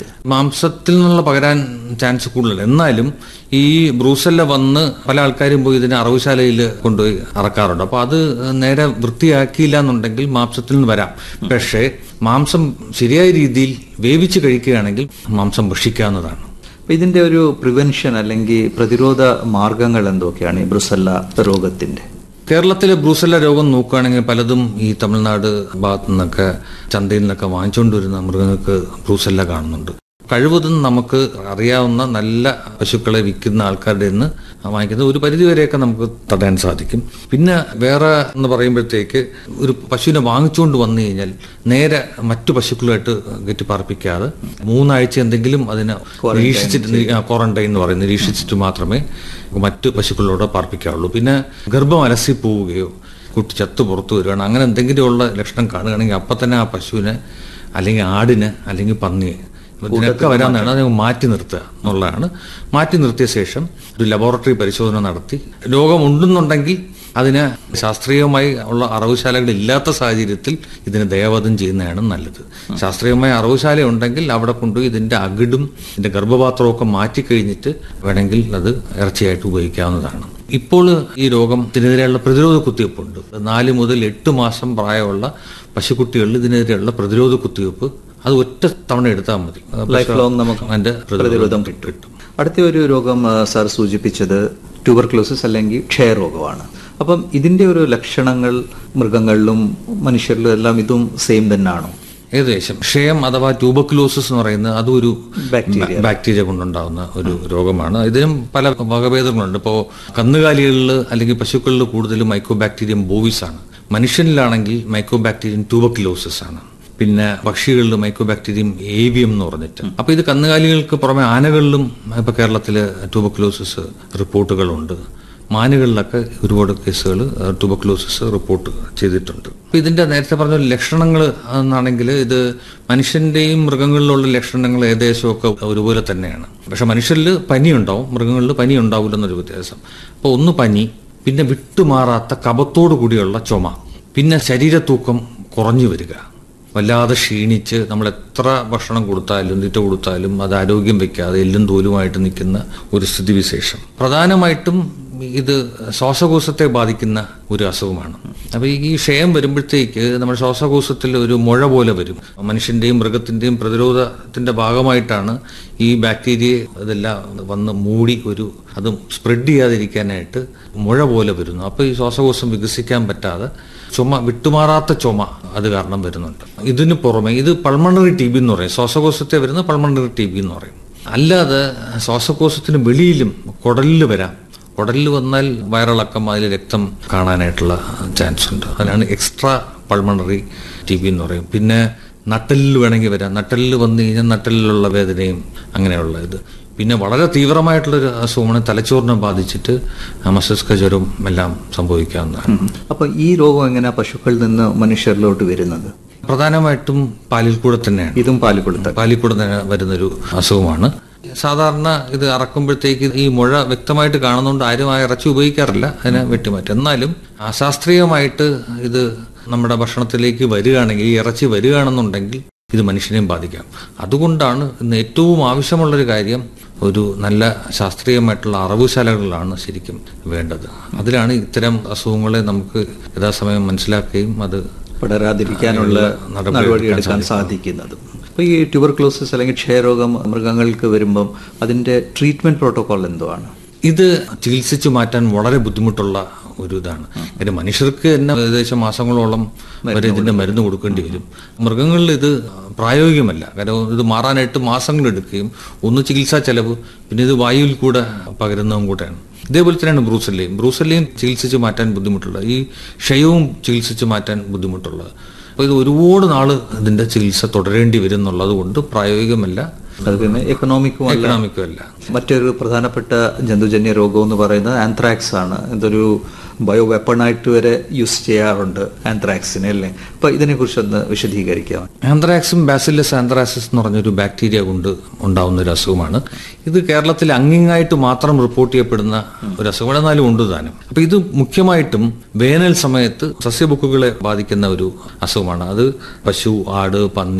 ഇത് മാംസത്തിൽ നിന്നുള്ള പകരാൻ ചാൻസ് കൂടുതലാണ് എന്നാലും ഈ ബ്രൂസല്ല വന്ന് പല ആൾക്കാരും പോയി ഇതിനെ അറവുശാലയിൽ കൊണ്ടുപോയി അറക്കാറുണ്ട് അപ്പൊ അത് നേരെ വൃത്തിയാക്കിയില്ല എന്നുണ്ടെങ്കിൽ മാംസത്തിൽ നിന്ന് വരാം പക്ഷേ മാംസം ശരിയായ രീതിയിൽ വേവിച്ച് കഴിക്കുകയാണെങ്കിൽ മാംസം ഭക്ഷിക്കാവുന്നതാണ് അപ്പൊ ഇതിന്റെ ഒരു പ്രിവെൻഷൻ അല്ലെങ്കിൽ പ്രതിരോധ മാർഗങ്ങൾ എന്തൊക്കെയാണ് ഈ ബ്രുസല്ല രോഗത്തിന്റെ കേരളത്തിലെ ബ്രൂസല്ല രോഗം നോക്കുകയാണെങ്കിൽ പലതും ഈ തമിഴ്നാട് ഭാഗത്തു നിന്നൊക്കെ ചന്തയിൽ നിന്നൊക്കെ വാങ്ങിച്ചുകൊണ്ട് വരുന്ന മൃഗങ്ങൾക്ക് ബ്രൂസല്ല കാണുന്നുണ്ട് കഴിവതും നമുക്ക് അറിയാവുന്ന നല്ല പശുക്കളെ വിൽക്കുന്ന ആൾക്കാരുടെ നിന്ന് വാങ്ങിക്കുന്നത് ഒരു പരിധിവരെയൊക്കെ നമുക്ക് തടയാൻ സാധിക്കും പിന്നെ വേറെ എന്ന് പറയുമ്പോഴത്തേക്ക് ഒരു പശുവിനെ വാങ്ങിച്ചുകൊണ്ട് വന്നു കഴിഞ്ഞാൽ നേരെ മറ്റു പശുക്കളുമായിട്ട് കെട്ടി പാർപ്പിക്കാതെ മൂന്നാഴ്ച എന്തെങ്കിലും അതിനെ നിരീക്ഷിച്ചിട്ട് നിരീ- ആ, ക്വാറന്റൈൻ എന്ന് പറയും നിരീക്ഷിച്ചിട്ട് മാത്രമേ മറ്റു പശുക്കളോട് പാർപ്പിക്കാവുള്ളൂ പിന്നെ ഗർഭം അലസി പോവുകയോ കുട്ടി ചത്തു പുറത്തു വരികയാണ് അങ്ങനെ എന്തെങ്കിലുമുള്ള ലക്ഷണം കാണുകയാണെങ്കിൽ അപ്പം തന്നെ ആ പശുവിനെ അല്ലെങ്കിൽ ആടിന് അല്ലെങ്കിൽ പന്നിയെ ഇതിനൊക്കെ വരാവുന്നതാണ് അത് മാറ്റി നിർത്തുക എന്നുള്ളതാണ് മാറ്റി നിർത്തിയ ശേഷം ഒരു ലബോറട്ടറി പരിശോധന നടത്തി രോഗമുണ്ടെന്നുണ്ടെങ്കിൽ അതിന് ശാസ്ത്രീയമായി ഉള്ള അറവുശാലകൾ ഇല്ലാത്ത സാഹചര്യത്തിൽ ഇതിനെ ദയവധം ചെയ്യുന്നതാണ് നല്ലത് ശാസ്ത്രീയമായ അറവുശാല ഉണ്ടെങ്കിൽ അവിടെ കൊണ്ടുപോയി ഇതിന്റെ അകിടും ഇതിന്റെ ഗർഭപാത്രമൊക്കെ മാറ്റി കഴിഞ്ഞിട്ട് വേണമെങ്കിൽ അത് ഇറച്ചിയായിട്ട് ഉപയോഗിക്കാവുന്നതാണ് ഇപ്പോൾ ഈ രോഗത്തിനെതിരെയുള്ള പ്രതിരോധ കുത്തിവയ്പ്പുണ്ട് നാല് മുതൽ എട്ട് മാസം പ്രായമുള്ള പശുക്കുട്ടികളിൽ ഇതിനെതിരെയുള്ള പ്രതിരോധ കുത്തിവയ്പ്പ് അത് ഒറ്റ തവണ എടുത്താൽ മതി ലൈഫ് ലോങ് നമുക്ക് അതിന്റെ പ്രതിരോധം കിട്ടും അടുത്ത ഒരു രോഗം ആ, സാർ സൂചിപ്പിച്ചത് ട്യൂബർക്ലോസിസ് അല്ലെങ്കിൽ ക്ഷയരോഗമാണ് അപ്പം ഇതിന്റെ ഒരു ലക്ഷണങ്ങൾ മൃഗങ്ങളിലും മനുഷ്യരിലും എല്ലാം ഇതും സെയിം തന്നെയാണോ ഏകദേശം ക്ഷയം അഥവാ ട്യൂബക്കുലോസിസ് എന്ന് പറയുന്നത് അതും ഒരു ബാക്ടീരിയ. ബാക്ടീരിയ കൊണ്ടുണ്ടാകുന്ന ഒരു രോഗമാണ് ഇതിനും പല വകഭേദങ്ങളുണ്ട് ഇപ്പോൾ കന്നുകാലികളിൽ അല്ലെങ്കിൽ പശുക്കളിൽ കൂടുതലും മൈക്രോ ബാക്ടീരിയം ബോവിസ് ആണ് മനുഷ്യനിലാണെങ്കിൽ മൈക്രോ ബാക്ടീരിയം ട്യൂബക്കുലോസിസ് ആണ് പിന്നെ പക്ഷികളിൽ മൈക്രോ ബാക്ടീരിയം ഏവിയം എന്ന് പറഞ്ഞിട്ട് അപ്പൊ ഇത് കന്നുകാലികൾക്ക് പുറമെ ആനകളിലും ഇപ്പൊ കേരളത്തില് ട്യൂബക്കുലോസിസ് റിപ്പോർട്ടുകളുണ്ട് മാനുകളിലൊക്കെ ഒരുപാട് കേസുകൾ ട്യൂബക്ലോസിസ് റിപ്പോർട്ട് ചെയ്തിട്ടുണ്ട് അപ്പൊ ഇതിന്റെ നേരത്തെ പറഞ്ഞ ലക്ഷണങ്ങൾ എന്നാണെങ്കിൽ ഇത് മനുഷ്യന്റെയും മൃഗങ്ങളിലുള്ള ലക്ഷണങ്ങൾ ഏകദേശമൊക്കെ ഒരുപോലെ തന്നെയാണ് പക്ഷെ മനുഷ്യരിൽ പനി ഉണ്ടാവും മൃഗങ്ങളിൽ പനി ഉണ്ടാവില്ലെന്നൊരു വ്യത്യാസം അപ്പോൾ ഒന്ന് പനി പിന്നെ വിട്ടുമാറാത്ത കപത്തോടു കൂടിയുള്ള ചുമ പിന്നെ ശരീരത്തൂക്കം കുറഞ്ഞു വരിക വല്ലാതെ ക്ഷീണിച്ച് നമ്മൾ എത്ര ഭക്ഷണം കൊടുത്താലും തീറ്റ കൊടുത്താലും അത് ആരോഗ്യം വെക്കാതെ എല്ലും തോലുമായിട്ട് നിൽക്കുന്ന ഒരു സ്ഥിതിവിശേഷം പ്രധാനമായിട്ടും ഇത് ശ്വാസകോശത്തെ ബാധിക്കുന്ന ഒരു അസുഖമാണ് അപ്പൊ ഈ ക്ഷയം വരുമ്പോഴത്തേക്ക് നമ്മുടെ ശ്വാസകോശത്തിൽ ഒരു മുഴ പോലെ വരും മനുഷ്യന്റെയും മൃഗത്തിന്റെയും പ്രതിരോധത്തിന്റെ ഭാഗമായിട്ടാണ് ഈ ബാക്ടീരിയ ഇതെല്ലാം വന്ന് മൂടി ഒരു അതും സ്പ്രെഡ് ചെയ്യാതിരിക്കാനായിട്ട് മുഴ പോലെ വരുന്നു അപ്പൊ ഈ ശ്വാസകോശം വികസിക്കാൻ പറ്റാതെ ചുമ വിട്ടുമാറാത്ത ചുമ അത് കാരണം വരുന്നുണ്ട് ഇതിന് പുറമെ ഇത് പൾമണറി ടി ബി എന്ന് പറയും ശ്വാസകോശത്തെ വരുന്ന പൾമണറി ടി ബി എന്ന് പറയും അല്ലാതെ ശ്വാസകോശത്തിന് വെളിയിലും കുടലിൽ വരാം കുടലിൽ വന്നാൽ വയറിളക്കം അതിൽ രക്തം കാണാനായിട്ടുള്ള ചാൻസ് ഉണ്ട് അതിനാണ് എക്സ്ട്രാ പൾമണറി ടി ബി എന്ന് പറയും പിന്നെ നട്ടലിൽ വേണമെങ്കിൽ വരാം നട്ടലിൽ വന്നു കഴിഞ്ഞാൽ നട്ടലിലുള്ള വേദനയും അങ്ങനെയുള്ള ഇത് പിന്നെ വളരെ തീവ്രമായിട്ടുള്ളൊരു അസുഖമാണ് തലച്ചോറിനെ ബാധിച്ചിട്ട് മസ്തിഷ്ക ജ്വരവും എല്ലാം സംഭവിക്കാവുന്നതാണ് അപ്പൊ ഈ രോഗം എങ്ങനെയാ പശുക്കളിൽ നിന്ന് മനുഷ്യരിലോട്ട് വരുന്നത് പ്രധാനമായിട്ടും പാലിൽ കൂടെ തന്നെയാണ് ഇതും പാല് കൊടുത്ത പാലിൽ കൂടെ തന്നെ വരുന്നൊരു അസുഖമാണ് സാധാരണ ഇത് അറക്കുമ്പോഴത്തേക്ക് ഈ മുഴ വ്യക്തമായിട്ട് കാണുന്നതുകൊണ്ട് ആരും ആ ഇറച്ചി ഉപയോഗിക്കാറില്ല അതിനെ വെട്ടിമാറ്റും എന്നാലും അശാസ്ത്രീയമായിട്ട് ഇത് നമ്മുടെ ഭക്ഷണത്തിലേക്ക് വരികയാണെങ്കിൽ ഈ ഇറച്ചി വരികയാണെന്നുണ്ടെങ്കിൽ ഇത് മനുഷ്യനെയും ബാധിക്കാം അതുകൊണ്ടാണ് ഇന്ന് ഏറ്റവും ആവശ്യമുള്ളൊരു കാര്യം ഒരു നല്ല ശാസ്ത്രീയമായിട്ടുള്ള അറവുശാലകളിലാണ് ശരിക്കും വേണ്ടത് അതിലാണ് ഇത്തരം അസുഖങ്ങളെ നമുക്ക് യഥാസമയം മനസ്സിലാക്കുകയും അത് പടരാതിരിക്കാനുള്ള നടപടി നടപടി എടുക്കാൻ എടുക്കാൻ സാധിക്കുന്നതും അപ്പൊ ഈ ട്യൂബർക്ലോസിസ് അല്ലെങ്കിൽ ക്ഷയരോഗം മൃഗങ്ങൾക്ക് വരുമ്പം അതിന്റെ ട്രീറ്റ്മെന്റ് പ്രോട്ടോകോൾ എന്തുവാണ് ഇത് ചികിത്സിച്ചു മാറ്റാൻ വളരെ ബുദ്ധിമുട്ടുള്ള ഒരു ഇതാണ് കാര്യം മനുഷ്യർക്ക് തന്നെ ഏകദേശം മാസങ്ങളോളം വരെ ഇതിന്റെ മരുന്ന് കൊടുക്കേണ്ടി വരും മൃഗങ്ങളിൽ ഇത് പ്രായോഗികമല്ല കാരണം ഇത് മാറാനായിട്ട് മാസങ്ങൾ എടുക്കുകയും ഒന്ന് ചികിത്സാ ചെലവ് പിന്നെ ഇത് വായുവിൽ കൂടെ പകരുന്നതും കൂടെയാണ് ഇതേപോലെ തന്നെയാണ് ബ്രൂസല്ലയും ബ്രൂസല്ലയും ചികിത്സിച്ച് മാറ്റാൻ ബുദ്ധിമുട്ടുള്ളത് ഈ ക്ഷയവും ചികിത്സിച്ച് മാറ്റാൻ ബുദ്ധിമുട്ടുള്ളത് അപ്പോൾ ഇത് ഒരുപാട് നാള് ഇതിന്റെ ചികിത്സ തുടരേണ്ടി വരും എന്നുള്ളത് കൊണ്ട് പ്രായോഗികമല്ല അത് പിന്നെ എക്കണോമിക്കും അല്ല എക്കണോമിക്കും അല്ല മറ്റൊരു പ്രധാനപ്പെട്ട ജന്തുജന്യ രോഗം എന്ന് പറയുന്നത് ആന്ത്രാക്സ് ആണ് ഇതൊരു ബയോ വെപ്പണായിട്ട് വരെ യൂസ് ചെയ്യാറുണ്ട് ആന്ത്രാക്സിനെ അല്ലേ അപ്പൊ ഇതിനെ കുറിച്ച് ഒന്ന് വിശദീകരിക്കാം ആന്ത്രാക്സും ബാസിലസ് ആന്ത്രാസിസ് എന്ന് പറഞ്ഞൊരു ബാക്ടീരിയ കൊണ്ട് ഉണ്ടാവുന്ന ഒരു അസുഖമാണ് ഇത് കേരളത്തിൽ അങ്ങിങ്ങായിട്ട് മാത്രം റിപ്പോർട്ട് ചെയ്യപ്പെടുന്ന ഒരു അസുഖമാണ് എന്നാലും ഉണ്ട് താനും അപ്പൊ ഇത് മുഖ്യമായിട്ടും വേനൽ സമയത്ത് സസ്യബുക്കുകളെ ബാധിക്കുന്ന ഒരു അസുഖമാണ് അത് പശു ആട് പന്നി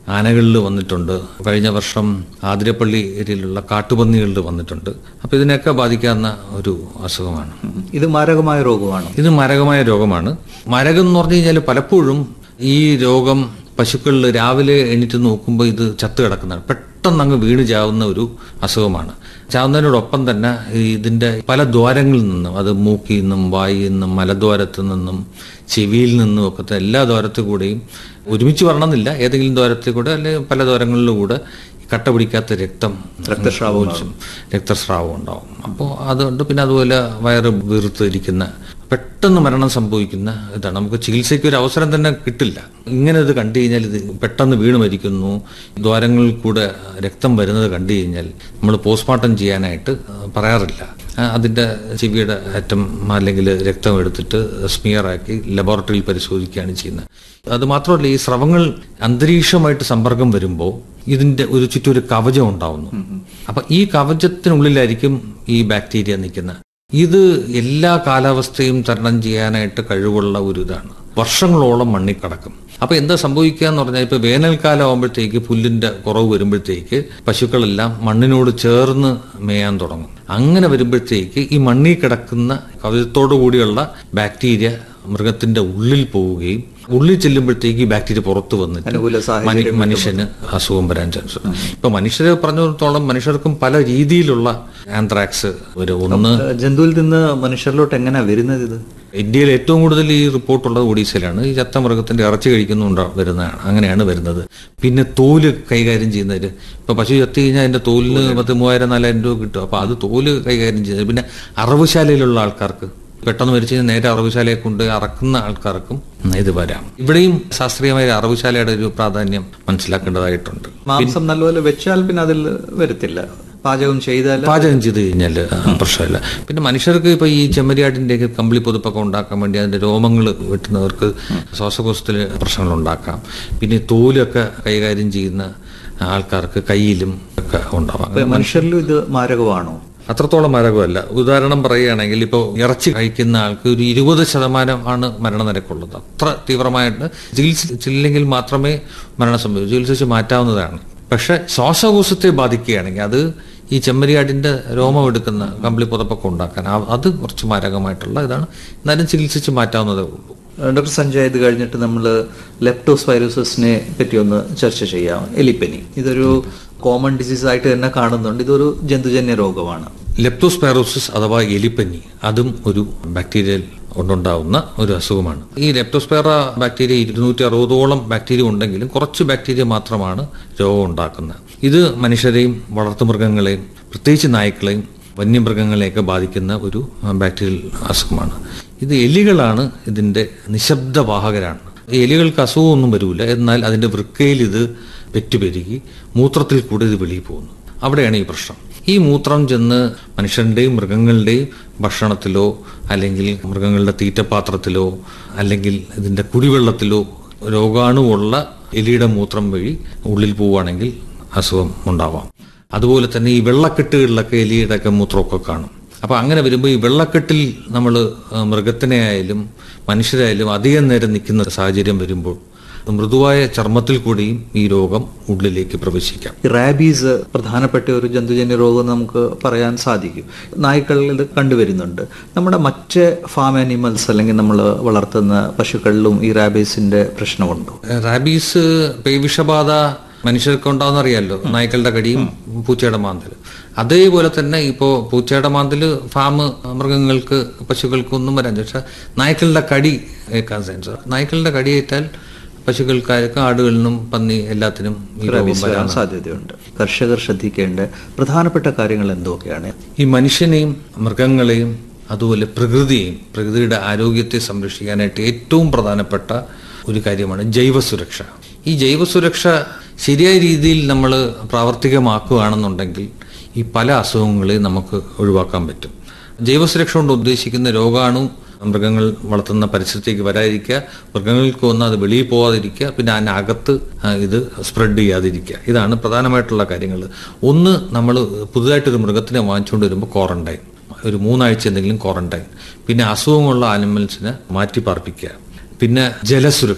ആനകളിൽ വന്നിട്ടുണ്ട് കഴിഞ്ഞ വർഷം ആതിരപ്പള്ളി ഏരിയയിലുള്ള കാട്ടുപന്നികളിൽ വന്നിട്ടുണ്ട് അപ്പോൾ ഇതിനെയൊക്കെ ബാധിക്കാവുന്ന ഒരു അസുഖമാണ് ഇത് മാരകമായ രോഗമാണ് ഇത് മാരകമായ രോഗമാണ് മാരകം എന്ന് പറഞ്ഞു കഴിഞ്ഞാൽ പലപ്പോഴും ഈ രോഗം പശുക്കളിൽ രാവിലെ എണീറ്റ് നോക്കുമ്പോൾ ഇത് ചത്തു കിടക്കുന്നതാണ് പെട്ടെന്ന് അങ്ങ് വീണ് ചാവുന്ന ഒരു അസുഖമാണ് ചാവുന്നതിനോടൊപ്പം തന്നെ ഈ ഇതിന്റെ പല ദ്വാരങ്ങളിൽ നിന്നും അത് മൂക്കിൽ നിന്നും വായിൽ നിന്നും മലദ്വാരത്തു നിന്നും ചെവിയിൽ നിന്നും ഒക്കെ ത- എല്ലാ ദ്വാരത്തിൽ കൂടെയും ഒരുമിച്ച് വരണമെന്നില്ല ഏതെങ്കിലും ദ്വാരത്തിൽ കൂടെ അല്ലെങ്കിൽ പല ദ്വാരങ്ങളിലൂടെ ഈ കട്ട പിടിക്കാത്ത രക്തം രക്തസ്രാവം ഒലിച്ചും രക്തസ്രാവം ഉണ്ടാവും അപ്പോൾ അതുകൊണ്ട് പിന്നെ അതുപോലെ വയറ് വീർത്തിരിക്കുന്ന പെട്ടെന്ന് മരണം സംഭവിക്കുന്ന ഇതാണ് നമുക്ക് ചികിത്സയ്ക്ക് ഒരു അവസരം തന്നെ കിട്ടില്ല ഇങ്ങനെ ഇത് കണ്ടു കഴിഞ്ഞാൽ ഇത് പെട്ടെന്ന് വീണ് മരിക്കുന്നു ദ്വാരങ്ങളിൽ കൂടെ രക്തം വരുന്നത് കണ്ടു കഴിഞ്ഞാൽ നമ്മൾ പോസ്റ്റ്മോർട്ടം ചെയ്യാനായിട്ട് പറയാറില്ല ആ, അതിന്റെ ചെവിയുടെ അറ്റം അല്ലെങ്കിൽ രക്തം എടുത്തിട്ട് സ്മിയറാക്കി ലബോറട്ടറിയിൽ പരിശോധിക്കുകയാണ് ചെയ്യുന്നത് അത് മാത്രമല്ല ഈ സ്രവങ്ങൾ അന്തരീക്ഷമായിട്ട് സമ്പർക്കം വരുമ്പോൾ ഇതിന്റെ ഒരു ചുറ്റും ഒരു കവചം ഉണ്ടാവുന്നു അപ്പൊ ഈ കവചത്തിനുള്ളിലായിരിക്കും ഈ ബാക്ടീരിയ നിൽക്കുന്നത് ഇത് എല്ലാ കാലാവസ്ഥയും തരണം ചെയ്യാനായിട്ട് കഴിവുള്ള ഒരു ഇതാണ് വർഷങ്ങളോളം മണ്ണിൽ കിടക്കും അപ്പൊ എന്താ സംഭവിക്കുക എന്ന് പറഞ്ഞാൽ ഇപ്പൊ വേനൽക്കാലം ആകുമ്പോഴത്തേക്ക് പുല്ലിന്റെ കുറവ് വരുമ്പോഴത്തേക്ക് പശുക്കളെല്ലാം മണ്ണിനോട് ചേർന്ന് മേയാൻ തുടങ്ങും അങ്ങനെ വരുമ്പോഴത്തേക്ക് ഈ മണ്ണിൽ കിടക്കുന്ന കവചത്തോടു കൂടിയുള്ള ബാക്ടീരിയ മൃഗത്തിന്റെ ഉള്ളിൽ പോവുകയും ഉള്ളിൽ ചെല്ലുമ്പോഴത്തേക്ക് ഈ ബാക്ടീരിയ പുറത്തു വന്നിട്ട് അനുകൂല സാഹചര്യം മനു- മനുഷ്യന് അസുഖം വരാൻ ചാൻസ് ഉണ്ട് ഇപ്പൊ മനുഷ്യരെ പറഞ്ഞിടത്തോളം മനുഷ്യർക്കും പല രീതിയിലുള്ള ആന്ത്രാക്സ് വരും ഒന്ന് ജന്തുവിൽ നിന്ന് മനുഷ്യരിലോട്ട് എങ്ങനെയാ വരുന്നത് ഇത് ഇന്ത്യയിൽ ഏറ്റവും കൂടുതൽ ഈ റിപ്പോർട്ടുള്ളത് ഒഡീസയിലാണ് ഈ ചത്ത മൃഗത്തിന്റെ ഇറച്ചി കഴിക്കുന്നുണ്ട് വരുന്നതാണ് അങ്ങനെയാണ് വരുന്നത് പിന്നെ തോല് കൈകാര്യം ചെയ്യുന്നതിൽ ഇപ്പൊ പശു ചത്തു കഴിഞ്ഞാൽ അതിന്റെ തോലിന് പത്ത് മൂവായിരം നാലായിരം രൂപ കിട്ടും അപ്പൊ അത് തോല് കൈകാര്യം ചെയ്യുന്നത് പിന്നെ അറവുശാലയിലുള്ള ആൾക്കാർക്ക് പെട്ടെന്ന് മരിച്ചു കഴിഞ്ഞാൽ നേരെ അറവുശാലയെ കൊണ്ട് അറക്കുന്ന ആൾക്കാർക്കും ഇത് വരാം ഇവിടെയും ശാസ്ത്രീയമായ അറവുശാലയുടെ ഒരു പ്രാധാന്യം മനസ്സിലാക്കേണ്ടതായിട്ടുണ്ട് മാംസം നല്ലപോലെ വെച്ചാൽ പിന്നെ അതിൽ വരത്തില്ല പാചകം ചെയ്താൽ പാചകം ചെയ്ത് കഴിഞ്ഞാൽ പ്രശ്നമില്ല പിന്നെ മനുഷ്യർക്ക് ഇപ്പൊ ഈ ചെമ്മരിയാടിന്റെ ഒക്കെ കമ്പിളി പുതുപ്പൊക്കെ ഉണ്ടാക്കാൻ വേണ്ടി അതിന്റെ രോമങ്ങൾ വെട്ടുന്നവർക്ക് ശ്വാസകോശത്തിൽ പ്രശ്നങ്ങൾ ഉണ്ടാക്കാം പിന്നെ ഈ തോലൊക്കെ കൈകാര്യം ചെയ്യുന്ന ആൾക്കാർക്ക് കയ്യിലും ഒക്കെ ഉണ്ടാവാം മനുഷ്യരിലും ഇത് മാരകമാണോ അത്രത്തോളം മാരകമല്ല ഉദാഹരണം പറയുകയാണെങ്കിൽ ഇപ്പോൾ ഇറച്ചി കഴിക്കുന്ന ആൾക്ക് ഒരു ഇരുപത് ശതമാനം ആണ് മരണനിരക്കുള്ളത് അത്ര തീവ്രമായിട്ട് ചികിത്സിച്ചില്ലെങ്കിൽ മാത്രമേ മരണം സംഭവിക്കൂ ചികിത്സിച്ച് മാറ്റാവുന്നതാണ് പക്ഷെ ശ്വാസകോശത്തെ ബാധിക്കുകയാണെങ്കിൽ അത് ഈ ചെമ്മരിയാടിന്റെ രോമം എടുക്കുന്ന കമ്പിളി പുതപ്പൊക്കെ ഉണ്ടാക്കാൻ ആ- അത് കുറച്ച് മാരകമായിട്ടുള്ള ഇതാണ് എന്നാലും ചികിത്സിച്ച് മാറ്റാവുന്നതേ ഉള്ളൂ ഡോക്ടർ സഞ്ജയ് ഇത് കഴിഞ്ഞിട്ട് നമ്മൾ ലെപ്റ്റോസ്പൈറോസിനെ പറ്റി ഒന്ന് ചർച്ച ചെയ്യാം എലിപ്പനി ഇതൊരു കോമൺ ഡിസീസ് ആയിട്ട് തന്നെ കാണുന്നുണ്ട് ഇതൊരു ജന്തുജന്യ രോഗമാണ് ലെപ്റ്റോസ്പൈറോസിസ് അഥവാ എലിപ്പനി അതും ഒരു ബാക്ടീരിയൽ കൊണ്ടുണ്ടാവുന്ന ഒരു അസുഖമാണ് ഈ ലെപ്റ്റോസ്പൈറ ബാക്ടീരിയ ഇരുന്നൂറ്റി അറുപതോളം ബാക്ടീരിയ ഉണ്ടെങ്കിലും കുറച്ച് ബാക്ടീരിയ മാത്രമാണ് രോഗം ഉണ്ടാക്കുന്നത് ഇത് മനുഷ്യരെയും വളർത്തുമൃഗങ്ങളെയും പ്രത്യേകിച്ച് നായ്ക്കളെയും വന്യമൃഗങ്ങളെയൊക്കെ ബാധിക്കുന്ന ഒരു ബാക്ടീരിയൽ അസുഖമാണ് ഇത് എലികളാണ് ഇതിന്റെ നിശബ്ദവാഹകരാണ് ഈ എലികൾക്ക് അസുഖമൊന്നും വരില്ല എന്നാൽ അതിന്റെ വൃക്കയിൽ ഇത് പെറ്റുപെരുകി മൂത്രത്തിൽ കൂടെ ഇത് വെളിയിൽ പോകുന്നു അവിടെയാണ് ഈ പ്രശ്നം ഈ മൂത്രം ചെന്ന് മനുഷ്യരുടെയും മൃഗങ്ങളുടെയും ഭക്ഷണത്തിലോ അല്ലെങ്കിൽ മൃഗങ്ങളുടെ തീറ്റപാത്രത്തിലോ അല്ലെങ്കിൽ ഇതിന്റെ കുടിവെള്ളത്തിലോ രോഗാണുവുള്ള എലിയുടെ മൂത്രം വഴി ഉള്ളിൽ പോവുകയാണെങ്കിൽ അസുഖം ഉണ്ടാവാം അതുപോലെ തന്നെ ഈ വെള്ളക്കെട്ടുകളിലൊക്കെ എലിയുടെ ഒക്കെ മൂത്രമൊക്കെ കാണും അപ്പൊ അങ്ങനെ വരുമ്പോൾ ഈ വെള്ളക്കെട്ടിൽ നമ്മൾ മൃഗത്തിനെ ആയാലും മനുഷ്യരായാലും അധികം നേരം നിൽക്കുന്ന സാഹചര്യം വരുമ്പോൾ മൃദുവായ ചർമ്മത്തിൽ കൂടിയും ഈ രോഗം ഉള്ളിലേക്ക് പ്രവേശിക്കാം ഈ റാബീസ് പ്രധാനപ്പെട്ട ഒരു ജന്തുജന്യ രോഗം നമുക്ക് പറയാൻ സാധിക്കും നായ്ക്കളിൽ ഇത് കണ്ടുവരുന്നുണ്ട് നമ്മുടെ മറ്റ് ഫാം ആനിമൽസ് അല്ലെങ്കിൽ നമ്മൾ വളർത്തുന്ന പശുക്കളിലും ഈ റാബീസിന്റെ പ്രശ്നമുണ്ടോ റാബീസ് പേവിഷബാധ മനുഷ്യർക്ക് ഉണ്ടാവുന്ന അറിയാമല്ലോ നായ്ക്കളുടെ കടിയും പൂച്ചയുടെ മാന്തൽ അതേപോലെ തന്നെ ഇപ്പോൾ പൂച്ചയുടെ മാന്തൽ ഫാം മൃഗങ്ങൾക്ക് പശുക്കൾക്ക് ഒന്നും വരാൻ പക്ഷെ നായ്ക്കളുടെ കടി ഏൽക്കാൻ സെൻസ് നായ്ക്കളുടെ കടിയേറ്റാൽ പശുക്കൾക്കാർക്ക് ആടുകളിനും പന്നി എല്ലാത്തിനും ഈ രോഗം റാബീസ് വരാൻ വരാൻ സാധ്യതയുണ്ട് കർഷകർ ശ്രദ്ധിക്കേണ്ട പ്രധാനപ്പെട്ട കാര്യങ്ങൾ എന്തൊക്കെയാണ് ഈ മനുഷ്യനെയും മൃഗങ്ങളെയും അതുപോലെ പ്രകൃതിയെയും പ്രകൃതിയുടെ ആരോഗ്യത്തെ സംരക്ഷിക്കാനായിട്ട് ഏറ്റവും പ്രധാനപ്പെട്ട ഒരു കാര്യമാണ് ജൈവസുരക്ഷ ഈ ജൈവസുരക്ഷ ശരിയായ രീതിയിൽ നമ്മൾ പ്രാവർത്തികമാക്കുകയാണെന്നുണ്ടെങ്കിൽ ഈ പല അസുഖങ്ങളെയും നമുക്ക് ഒഴിവാക്കാൻ പറ്റും ജൈവസുരക്ഷ കൊണ്ട് ഉദ്ദേശിക്കുന്ന രോഗാണു മൃഗങ്ങൾ വളർത്തുന്ന പരിസരത്തേക്ക് വരാതിരിക്കുക മൃഗങ്ങൾക്ക് വന്ന് അത് വെളിയിൽ പോകാതിരിക്കുക പിന്നെ അതിനകത്ത് ആ, ഇത് സ്പ്രെഡ് ചെയ്യാതിരിക്കുക ഇതാണ് പ്രധാനമായിട്ടുള്ള കാര്യങ്ങൾ ഒന്ന് നമ്മൾ പുതുതായിട്ടൊരു മൃഗത്തിനെ വാങ്ങിച്ചുകൊണ്ട് വരുമ്പോൾ ക്വാറന്റൈൻ ഒരു മൂന്നാഴ്ച എന്തെങ്കിലും ക്വാറന്റൈൻ പിന്നെ അസുഖമുള്ള ആനിമൽസിനെ മാറ്റി പാർപ്പിക്കുക പിന്നെ ജലസുരക്ഷ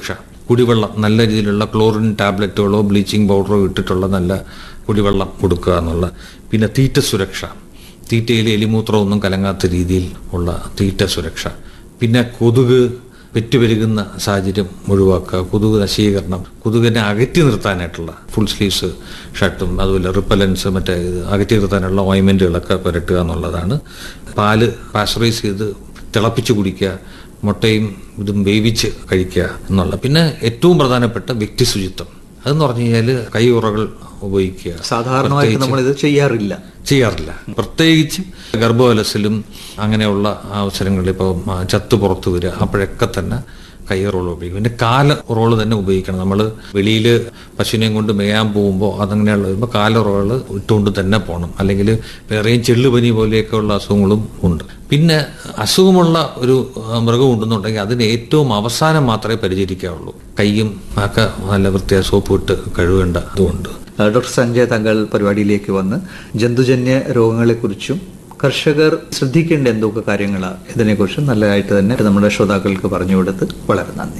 കുടിവെള്ളം നല്ല രീതിയിലുള്ള ക്ലോറിൻ ടാബ്ലറ്റുകളോ ബ്ലീച്ചിങ് പൗഡറോ ഇട്ടിട്ടുള്ള നല്ല കുടിവെള്ളം കൊടുക്കുക എന്നുള്ള പിന്നെ തീറ്റ സുരക്ഷ തീറ്റയിൽ എലിമൂത്രമൊന്നും കലങ്ങാത്ത രീതിയിൽ ഉള്ള തീറ്റ സുരക്ഷ പിന്നെ കൊതുക് പെറ്റുപെരുകുന്ന സാഹചര്യം ഒഴിവാക്കുക കൊതുക് നശീകരണം കൊതുകിനെ അകറ്റി നിർത്താനായിട്ടുള്ള ഫുൾ സ്ലീവ്സ് ഷർട്ടും അതുപോലെ റിപ്പലൻസ് മറ്റേ ഇത് അകറ്റി നിർത്താനുള്ള ഓയിൻമെൻറ്റുകളൊക്കെ പുരട്ടുക എന്നുള്ളതാണ് പാല് പാസ്ചറൈസ് ചെയ്ത് തിളപ്പിച്ച് കുടിക്കുക മുട്ടയും ഇതും വേവിച്ച് കഴിക്കുക എന്നുള്ള പിന്നെ ഏറ്റവും പ്രധാനപ്പെട്ട വ്യക്തി ശുചിത്വം അതെന്ന് പറഞ്ഞു കഴിഞ്ഞാൽ കൈ ഉറകൾ ഉപയോഗിക്കുക സാധാരണമായിട്ട് നമ്മൾ ഇത് ചെയ്യാറില്ല ചെയ്യാറില്ല പ്രത്യേകിച്ച് ഗർഭവലസിലും അങ്ങനെയുള്ള അവസരങ്ങളിൽ ഇപ്പോൾ ചത്ത് പുറത്തു വരിക അപ്പോഴൊക്കെ തന്നെ കൈ റോൾ ഉപയോഗിക്കും പിന്നെ കാല റോള് തന്നെ ഉപയോഗിക്കണം നമ്മൾ വെളിയിൽ പശുവിനെയും കൊണ്ട് മേയാൻ പോകുമ്പോൾ അതങ്ങനെയുള്ള വരുമ്പോൾ കാല റോള് ഇട്ടുകൊണ്ട് തന്നെ പോകണം അല്ലെങ്കിൽ വേറെയും ചെള്ളുപനി പോലെയൊക്കെ ഉള്ള അസുഖങ്ങളും ഉണ്ട് പിന്നെ അസുഖമുള്ള ഒരു ആ, മൃഗം ഉണ്ടെന്നുണ്ടെങ്കിൽ അതിന് ഏറ്റവും അവസാനം മാത്രമേ പരിചരിക്കാവുള്ളൂ കൈയും ഒക്കെ നല്ല വൃത്തിയായ സോപ്പ് ഇട്ട് കഴുകേണ്ട അതുകൊണ്ട് ആ, ഡോക്ടർ സഞ്ജയ് താങ്കൾ പരിപാടിയിലേക്ക് വന്ന് ജന്തുജന്യ രോഗങ്ങളെക്കുറിച്ചും കർഷകർ ശ്രദ്ധിക്കേണ്ട എന്തൊക്കെ കാര്യങ്ങളാണ് ഇതിനെക്കുറിച്ചും നല്ലതായിട്ട് തന്നെ നമ്മുടെ ശ്രോതാക്കൾക്ക് പറഞ്ഞു കൊടുത്ത് വളരെ നന്ദി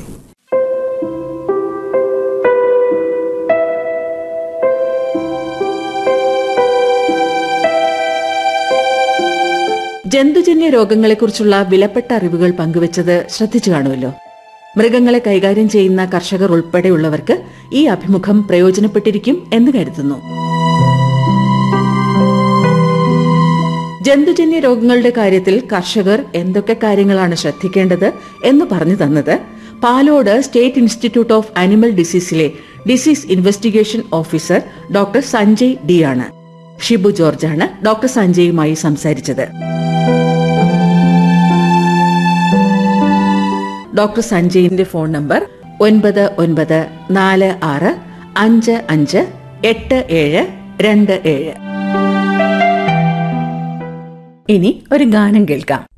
ജന്തുജന്യ രോഗങ്ങളെക്കുറിച്ചുള്ള വിലപ്പെട്ട അറിവുകൾ പങ്കുവച്ചത് ശ്രദ്ധിച്ചു കാണുമല്ലോ മൃഗങ്ങളെ കൈകാര്യം ചെയ്യുന്ന കർഷകർ ഉൾപ്പെടെയുള്ളവർക്ക് ഈ അഭിമുഖം പ്രയോജനപ്പെട്ടിരിക്കും എന്ന് കരുതുന്നു ജന്തുജന്യ രോഗങ്ങളുടെ കാര്യത്തിൽ കർഷകർ എന്തൊക്കെ കാര്യങ്ങളാണ് ശ്രദ്ധിക്കേണ്ടത് എന്ന് പറഞ്ഞു തന്നത് Palode state institute of animal ഡിസീസിലെ disease investigation officer doctor Sanjay D ആണ് ഷിബു ജോർജാണ് ഡോക്ടർ സഞ്ജയുമായി സംസാരിച്ചത് ഡോക്ടർ സഞ്ജയിന്റെ ഫോൺ നമ്പർ ഒൻപത് ഒൻപത് നാല് ആറ് അഞ്ച് അഞ്ച് എട്ട് ഏഴ് രണ്ട് ഏഴ് ഇനി ഒരു ഗാനം കേൾക്കാം